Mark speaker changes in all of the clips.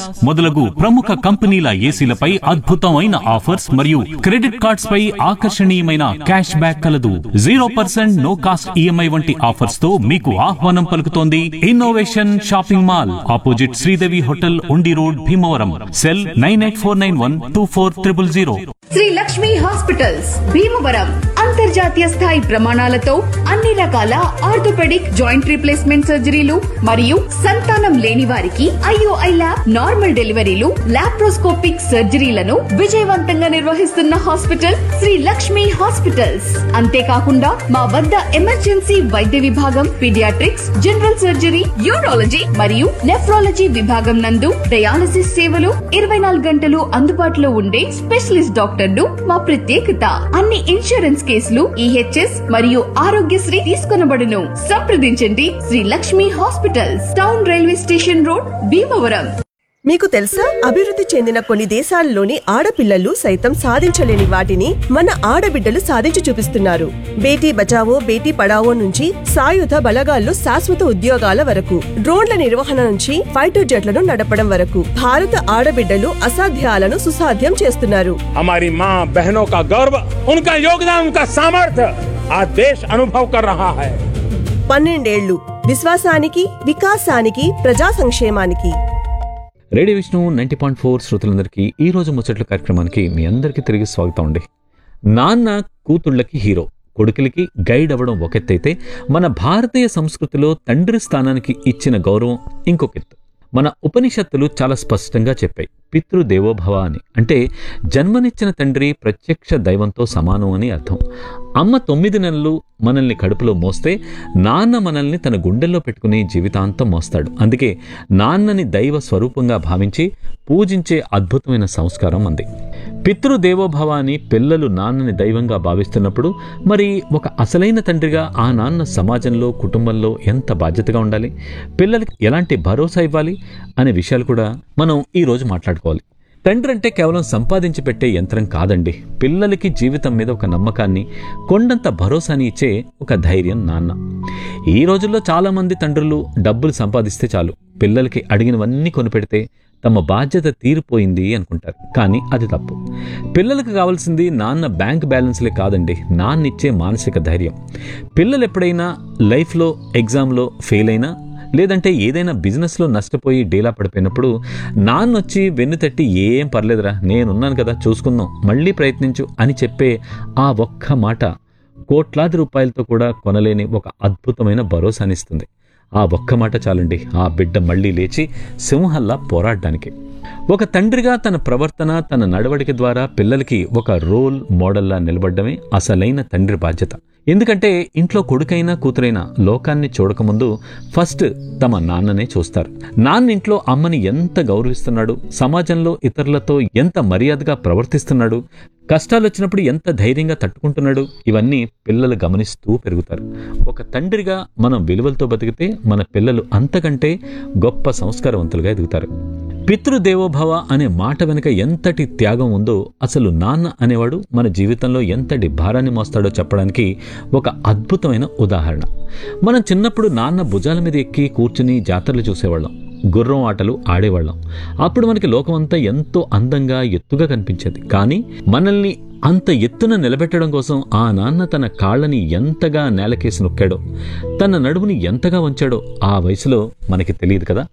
Speaker 1: మొదలగు ప్రముఖ కంపెనీల ఏసీలపై అద్భుతమైన ఆఫర్స్ మరియు క్రెడిట్ కార్డ్స్ పై ఆకర్షణీయమైన క్యాష్ బ్యాక్ కలదు zero percent no cost EMI వంటి ఆఫర్స్ తో మీకు ఆహ్వానం పలుకుతోంది innovation shopping mall opposite Sridevi hotel Undi road Bhimavaram cell nine eight four nine one two four triple zero
Speaker 2: Sri Lakshmi hospitals Bhimavaram అంతర్జాతీయ స్థాయి ప్రమాణాలతో అన్ని రకాల ఆర్థోపెడిక్ జాయింట్ రీప్లేస్మెంట్ సర్జరీలు మరియు సంతానం లేని వారికి ఐఓఐ ల్యాబ్ నార్మల్ డెలివరీలు లాప్రోస్కోపిక్ సర్జరీలను విజయవంతంగా నిర్వహిస్తున్న హాస్పిటల్ శ్రీ లక్ష్మి హాస్పిటల్స్ అంతేకాకుండా మా వద్ద ఎమర్జెన్సీ వైద్య విభాగం పీడియాట్రిక్స్ జనరల్ సర్జరీ యూరాలజీ మరియు నెఫ్రాలజీ విభాగం నందు డయాలసిస్ సేవలు ఇరవై నాలుగు గంటలు అందుబాటులో ఉండే స్పెషలిస్ట్ డాక్టర్లు మా ప్రత్యేకత అన్ని ఇన్సూరెన్స్ కేసులు ఈహెచ్ఎస్ మరియు ఆరోగ్యశ్రీ తీసుకొనబడును సంప్రదించండి Sri Lakshmi hospitals town railway station road Bhimavaram
Speaker 3: మీకు తెలుసా అభివృద్ధి చెందిన కొన్ని దేశాల్లోని ఆడపిల్లలు సైతం సాధించలేని వాటిని మన ఆడబిడ్డలు సాధించి చూపిస్తున్నారు బేటీ బచావో బేటీ పడావో నుంచి సాయుధ బలగాల్లో శాశ్వత ఉద్యోగాల వరకు డ్రోన్ల నిర్వహణ నుంచి ఫైటర్ జెట్లను నడపడం వరకు భారత ఆడబిడ్డలు అసాధ్యాలను సుసాధ్యం చేస్తున్నారు
Speaker 4: हमारी माँ बहनों का गौरव उनका योगदान उनका सामर्थ्य आज देश अनुभव कर रहा है
Speaker 3: పన్నెండేళ్లు విశ్వాసానికి వికాసానికి ప్రజా సంక్షేమానికి
Speaker 5: radio Vishnu ninety point four శ్రోతలందరికీ ఈ రోజు ముచ్చట్ల కార్యక్రమానికి మీ అందరికీ తిరిగి స్వాగతం అండి నాన్న కూతుళ్ళకి హీరో కొడుకులకి గైడ్ అవ్వడం ఒక ఎత్తైతే మన భారతీయ సంస్కృతిలో తండ్రి స్థానానికి ఇచ్చిన గౌరవం ఇంకొక ఎత్తు మన ఉపనిషత్తులు చాలా స్పష్టంగా చెప్పాయి పితృదేవోభవ అని అంటే జన్మనిచ్చిన తండ్రి ప్రత్యక్ష దైవంతో సమానం అని అర్థం అమ్మ తొమ్మిది నెలలు మనల్ని కడుపులో మోస్తే నాన్న మనల్ని తన గుండెల్లో పెట్టుకుని జీవితాంతం మోస్తాడు అందుకే నాన్నని దైవ స్వరూపంగా భావించి పూజించే అద్భుతమైన సంస్కారం అంది పితృదేవోభవ అని పిల్లలు నాన్నని దైవంగా భావిస్తున్నప్పుడు మరి ఒక అసలైన తండ్రిగా ఆ నాన్న సమాజంలో కుటుంబంలో ఎంత బాధ్యతగా ఉండాలి పిల్లలకి ఎలాంటి భరోసా ఇవ్వాలి అనే విషయాలు కూడా మనం ఈ రోజు మాట్లాడుకోవాలి తండ్రి అంటే కేవలం సంపాదించి పెట్టే యంత్రం కాదండి పిల్లలకి జీవితం మీద ఒక నమ్మకాన్ని కొండంత భరోసాని ఇచ్చే ఒక ధైర్యం నాన్న ఈ రోజుల్లో చాలామంది తండ్రులు డబ్బులు సంపాదిస్తే చాలు పిల్లలకి అడిగినవన్నీ కొనిపెడితే తమ బాధ్యత తీరిపోయింది అనుకుంటారు కానీ అది తప్పు పిల్లలకు కావాల్సింది నాన్న బ్యాంక్ బ్యాలెన్స్లే కాదండి నాన్న ఇచ్చే మానసిక ధైర్యం పిల్లలు ఎప్పుడైనా లైఫ్లో ఎగ్జామ్లో ఫెయిల్ అయినా లేదంటే ఏదైనా బిజినెస్లో నష్టపోయి డీలా పడిపోయినప్పుడు నాన్నొచ్చి వెన్ను తట్టి ఏం పర్లేదురా నేనున్నాను కదా చూసుకుందాం మళ్ళీ ప్రయత్నించు అని చెప్పే ఆ ఒక్క మాట కోట్లాది రూపాయలతో కూడా కొనలేని ఒక అద్భుతమైన భరోసానిస్తుంది ఆ ఒక్క మాట చాలండి ఆ బిడ్డ మళ్ళీ లేచి సింహల్లా పోరాడడానికి ఒక తండ్రిగా తన ప్రవర్తన తన నడవడిక ద్వారా పిల్లలకి ఒక రోల్ మోడల్లా నిలబడమే అసలైన తండ్రి బాధ్యత ఎందుకంటే ఇంట్లో కొడుకైనా కూతురైనా లోకాన్ని చూడకముందు ఫస్ట్ తమ నాన్ననే చూస్తారు నాన్న ఇంట్లో అమ్మని ఎంత గౌరవిస్తున్నాడు సమాజంలో ఇతరులతో ఎంత మర్యాదగా ప్రవర్తిస్తున్నాడు కష్టాలు వచ్చినప్పుడు ఎంత ధైర్యంగా తట్టుకుంటున్నాడు ఇవన్నీ పిల్లలు గమనిస్తూ పెరుగుతారు ఒక తండ్రిగా మనం విలువలతో బతికితే మన పిల్లలు అంతకంటే గొప్ప సంస్కారవంతులుగా ఎదుగుతారు పితృదేవోభవ అనే మాట వెనుక ఎంతటి త్యాగం ఉందో అసలు నాన్న అనేవాడు మన జీవితంలో ఎంతటి భారాన్ని మోస్తాడో చెప్పడానికి ఒక అద్భుతమైన ఉదాహరణ మనం చిన్నప్పుడు నాన్న భుజాల మీద ఎక్కి కూర్చుని జాతరలు చూసేవాళ్ళం గుర్రం ఆటలు ఆడేవాళ్ళం అప్పుడు మనకి లోకమంతా ఎంతో అందంగా ఎత్తుగా కనిపించేది కానీ మనల్ని అంత ఎత్తున నిలబెట్టడం కోసం ఆ నాన్న తన కాళ్ళని ఎంతగా నేలకేసి నొక్కాడో తన నడుముని ఎంతగా వంచాడో ఆ వయసులో మనకి తెలియదు కదా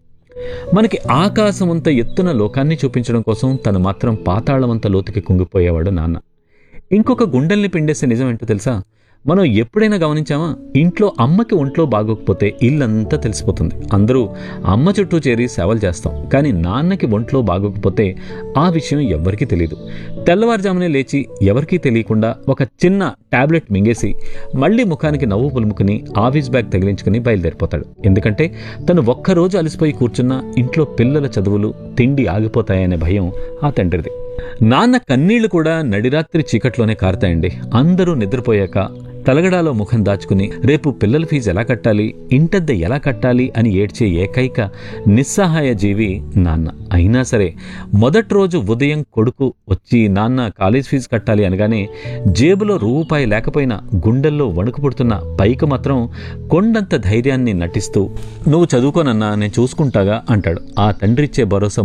Speaker 5: మనకి ఆకాశమంత ఎత్తున లోకాన్ని చూపించడం కోసం తను మాత్రం పాతాళమంత లోతుకి కుంగిపోయేవాడు నాన్న ఇంకొక గుండెల్ని పిండేసే నిజం ఏంటో తెలుసా మనం ఎప్పుడైనా గమనించామా ఇంట్లో అమ్మకి ఒంట్లో బాగోకపోతే ఇల్లంతా తెలిసిపోతుంది అందరూ అమ్మ చుట్టూ చేరి సేవలు చేస్తాం కానీ నాన్నకి ఒంట్లో బాగోకపోతే ఆ విషయం ఎవ్వరికీ తెలియదు తెల్లవారుజామునే లేచి ఎవరికీ తెలియకుండా ఒక చిన్న టాబ్లెట్ మింగేసి మళ్ళీ ముఖానికి నవ్వు పులుముకుని ఆఫీస్ బ్యాగ్ తగిలించుకుని బయలుదేరిపోతాడు ఎందుకంటే తను ఒక్కరోజు అలసిపోయి కూర్చున్నా ఇంట్లో పిల్లల చదువులు తిండి ఆగిపోతాయనే భయం ఆ తండ్రిది నాన్న కన్నీళ్లు కూడా నడిరాత్రి చీకట్లోనే కారుతాయండి అందరూ నిద్రపోయాక తలగడాలో ముఖం దాచుకుని రేపు పిల్లల ఫీజు ఎలా కట్టాలి ఇంటద్దె ఎలా కట్టాలి అని ఏడ్చే ఏకైక నిస్సహాయ జీవి నాన్న అయినా సరే మొదటి రోజు ఉదయం కొడుకు వచ్చి నాన్న కాలేజ్ ఫీజు కట్టాలి అనగానే జేబులో రూపాయి లేకపోయినా గుండెల్లో వణుకు పుడుతున్న పైకి మాత్రం కొండంత ధైర్యాన్ని నటిస్తూ నువ్వు చదువుకోనన్నా నేను చూసుకుంటాగా అంటాడు ఆ తండ్రిచ్చే భరోసా